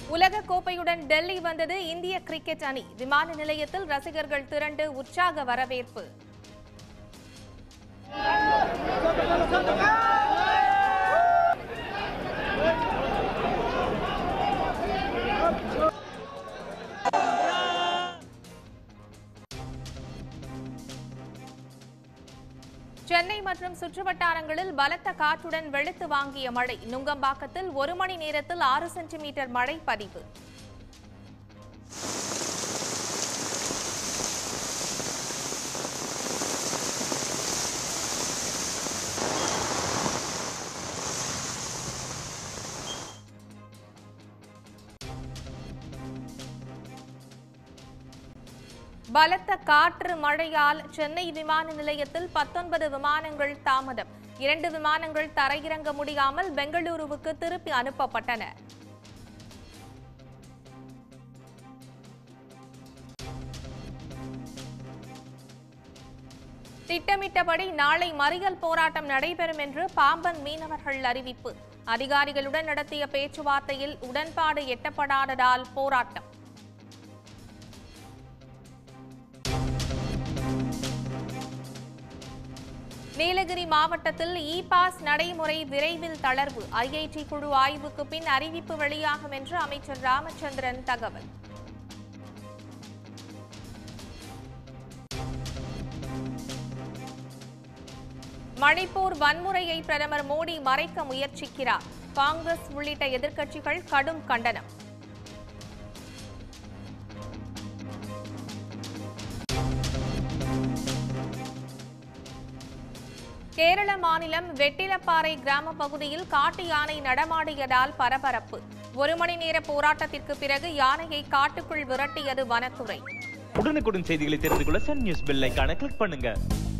உலக கோப்பையுடன் டெல்லி வந்தது இந்திய கிரிக்கெட் அணி விமான நிலையத்தில் ரசிகர்கள் திரண்டு உற்சாக வரவேற்பு சென்னை மற்றும் சுற்றுவட்டாரங்களில் பலத்த காற்றுடன் வெளுத்து வாங்கிய மழை நுங்கம்பாக்கத்தில் ஒரு மணி நேரத்தில் ஆறு சென்டிமீட்டர் மழை பதிவு பலத்த காற்று மழையால் சென்னை விமான நிலையத்தில் பத்தொன்பது விமானங்கள் தாமதம் இரண்டு விமானங்கள் தரையிறங்க முடியாமல் பெங்களூருவுக்கு திருப்பி அனுப்பப்பட்டன திட்டமிட்டபடி நாளை மறியல் போராட்டம் நடைபெறும் என்று பாம்பன் மீனவர்கள் அறிவிப்பு அதிகாரிகளுடன் நடத்திய பேச்சுவார்த்தையில் உடன்பாடு எட்டப்படாததால் போராட்டம் நீலகிரி மாவட்டத்தில் இ பாஸ் நடைமுறை விரைவில் தளர்வு ஐஐடி குழு ஆய்வுக்கு பின் அறிவிப்பு வெளியாகும் என்று அமைச்சர் ராமச்சந்திரன் தகவல் மணிப்பூர் வன்முறையை பிரதமர் மோடி மறைக்க முயற்சிக்கிறார் காங்கிரஸ் உள்ளிட்ட எதிர்க்கட்சிகள் கடும் கண்டனம் கேரள மாநிலம் வெட்டிலப்பாறை கிராம பகுதியில் காட்டு யானை நடமாடியதால் பரபரப்பு ஒரு மணி நேர போராட்டத்திற்கு பிறகு யானையை காட்டுக்குள் விரட்டியது வனத்துறை உடனுக்குடன் செய்திகளை தெரிந்து கொள்ள சன் நியூஸ் பெல் ஐகானை கிளிக் பண்ணுங்க